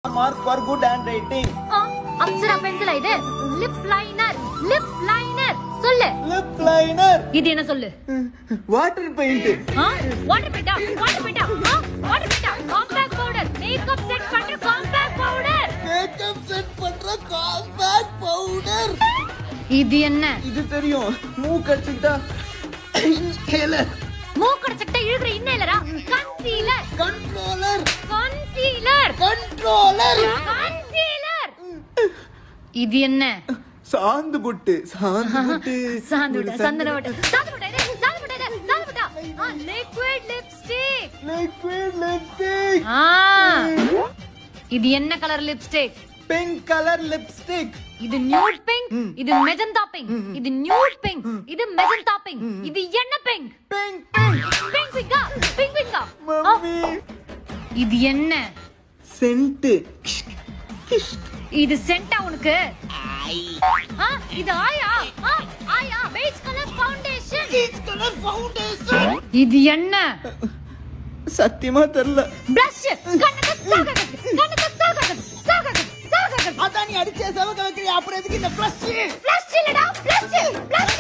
mark for good handwriting ஆ, அப்சரா பென்சிலா இது லிப் லைனர் லிப் லைனர் சொல்லு லிப் லைனர் இது என்ன சொல்லு வாட்டர் பெயிண்ட் வாட்டர் பெயிண்டா வாட்டர் பெயிண்டா வாட்டர் பெயிண்டா காம்பேக்ட் பவுடர் மேக்கப் செட் பண்ற காம்பேக்ட் பவுடர் மேக்கப் செட் பண்ற காம்பேக்ட் பவுடர் இது என்ன இது தெரியும் மூக்கு அடிச்சுக்கிட்டா இன்ஹேலர் மூக்கடைச்சிட்ட இழுக்கிற இன்னலரா concealer controller concealer controller concealer இது என்ன சாந்து புட்டு சாந்து புட்டு சாந்து விட்ட சந்தன விட்ட சாந்து விட்ட இது சாந்து விட்ட இது சாந்து விட்ட ஆ லிக்விட் லிப்ஸ்டிக் லிக்விட் லிப்ஸ்டிக் ஆ இது என்ன colour lipstick pink colour lipstick இது நியூட் பிங்க் இது மெஜந்தா பிங்க் இது நியூட் பிங்க் இது மெஜந்தா பிங்க் இது என்ன பிங்க் பிங்க் பிங்க் பிங்க் பிங்கா பிங்க் பிங்கா மம்மி இது என்ன சென்ட் இது சென்டா உனக்கு ஆ, இது ஆயா ஆ, ஆயா beige colour foundation colour foundation இது என்ன சத்தியமா தெரியல பிரஷ் கண்ணுக்கு சாகக கண்ணுக்கு சாகக சாகக சாகக அதான் நீ அடிச்சே சவக்க வைக்கிறியா அப்புறம் எதுக்கு இந்த ப்ளஸ் ஃப்ளஷ் இல்லடா ஃப்ளஷ் ஃப்ளஷ்